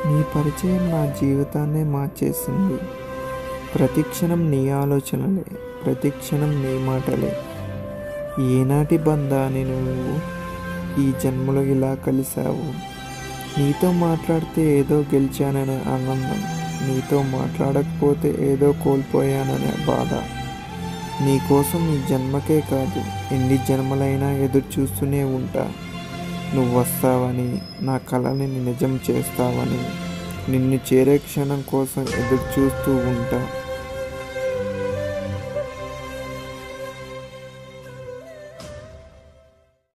నీ పరిచయం నా జీవితాన్నే మార్చేసింది ప్రతి క్షణం నీ ఆలోచనలే ప్రతి క్షణం నీ మాటలే ఏనాటి బంధాన్ని నువ్వు ఈ జన్మలో ఇలా కలిసావు నీతో మాట్లాడితే ఏదో గెలిచాననే ఆనందం నీతో మాట్లాడకపోతే ఏదో కోల్పోయాననే బాధ నీకోసం ఈ జన్మకే కాదు ఎన్ని జన్మలైనా ఎదురు చూస్తూనే ఉంటా నువ్వు వస్తావని నా కళని నిజం చేస్తావని నిన్ను చేరే క్షణం కోసం ఎదురు చూస్తూ ఉంటా